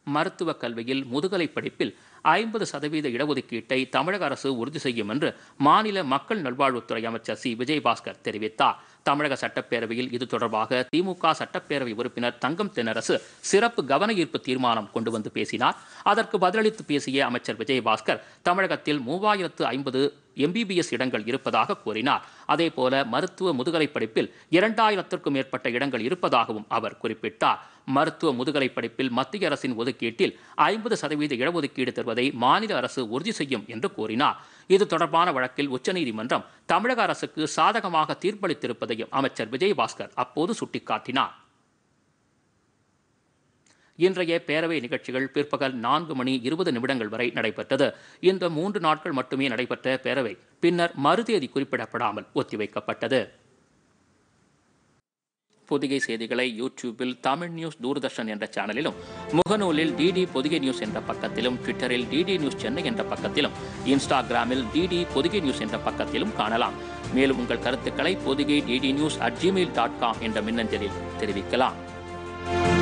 மருத்துவக் கல்வியில் முதுகலை படிப்பில் ஐம்பது சதவீத இடஒதுக்கீட்டை தமிழக அரசு உறுதி செய்யும் என்று மாநில மக்கள் நல்வாழ்வுத்துறை அமைச்சர் சி விஜயபாஸ்கர் தெரிவித்தார் தமிழக சட்டப்பேரவையில் இது தொடர்பாக திமுக சட்டப்பேரவை உறுப்பினர் தங்கம் தென்னரசு சிறப்பு கவன ஈர்ப்பு தீர்மானம் கொண்டு வந்து பேசினார் அதற்கு பதிலளித்து பேசிய அமைச்சர் விஜயபாஸ்கர் தமிழகத்தில் மூவாயிரத்து ஐம்பது எம்பிபிஎஸ் இடங்கள் இருப்பதாக கூறினார் அதேபோல மருத்துவ முதுகலை படிப்பில் இரண்டாயிரத்திற்கும் மேற்பட்ட இடங்கள் இருப்பதாகவும் அவர் குறிப்பிட்டார் மருத்துவ முதுகலை படிப்பில் மத்திய அரசின் ஒதுக்கீட்டில் ஐம்பது சதவீத இடஒதுக்கீடு தருவதை மாநில அரசு உறுதி செய்யும் என்று கூறினார் இது தொடர்பான வழக்கில் உச்சநீதிமன்றம் தமிழக அரசுக்கு சாதகமாக தீர்ப்பளித்திருப்பதையும் அமைச்சர் விஜயபாஸ்கர் அப்போது சுட்டிக்காட்டினார் இன்றைய பேரவை நிகழ்ச்சிகள் பிற்பகல் நான்கு மணி இருபது நிமிடங்கள் வரை நடைபெற்றது இந்த மூன்று நாட்கள் மட்டுமே நடைபெற்ற பேரவை பின்னர் மறுதேதி குறிப்பிடப்படாமல் ஒத்திவைக்கப்பட்டது பொதிகை செய்திகளை யூடியூபில் தமிழ் நியூஸ் தூர்தர்ஷன் என்ற சேனலிலும் முகநூலில் டிடி பொதிகை நியூஸ் என்ற பக்கத்திலும் ட்விட்டரில் டிடி நியூஸ் சென்னை என்ற பக்கத்திலும் இன்ஸ்டாகிராமில் டிடி பொதிகை நியூஸ் என்ற பக்கத்திலும் காணலாம் மேலும் உங்கள் கருத்துக்களை Podhigai DD news at Gmail dot com என்ற மின்னஞ்சலில் தெரிவிக்கலாம்